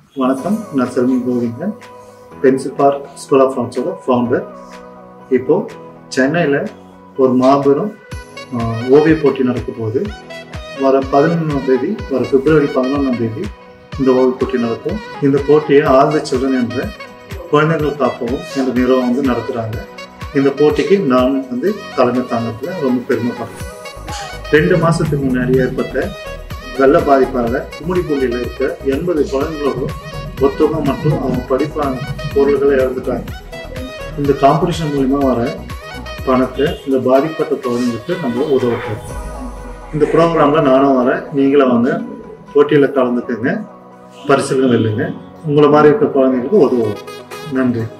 வணக்கம் நான் Selvi Govindan pencil park school of ஆர்ட்ஸோட ஃபவுண்டர் இப்போது சென்னையில் ஒரு மாபெரும் ஆஹ், ஓவிய போட்டி நடக்க போகுது வர பதினொன்றாம் தேதி வர பிப்ரவரி பதினொன்றாம் தேதி இந்த ஓவிய போட்டி நடக்கும் இந்த போட்டியை ஆல் த சில்ட்ரன் என்ற குழந்தைகள் காப்பவும் என்ற நிறுவனம் வந்து நடத்துகிறாங்க இந்த போட்டிக்கு நான் வந்து தலைமை தாங்கத்தில் ரொம்ப பெருமைப்படுறேன் ரெண்டு மாதத்துக்கு முன்னாடி ஏற்பட்ட வெள்ள பாதிப்பால் கும்மிடிப்பூண்டியில் இருக்க எண்பது குழந்தைங்களோட ஒருத்தவங்க மட்டும் அவங்க படிப்பான பொருள்களை இழந்துட்டாங்க இந்த காம்படிஷன் மூலிமா வர பணத்தை இந்த பாதிப்பட்ட குழந்தைங்களுக்கு நம்ம உதவுறோம் இந்த ப்ரோக்ராமில் நானும் வரேன் நீங்களும் வாங்க போட்டியில் கலந்துக்குங்க பரிசுகள் இல்லைங்க உங்களை மாதிரி இருக்க குழந்தைங்களுக்கு உதவுவோம் நன்றி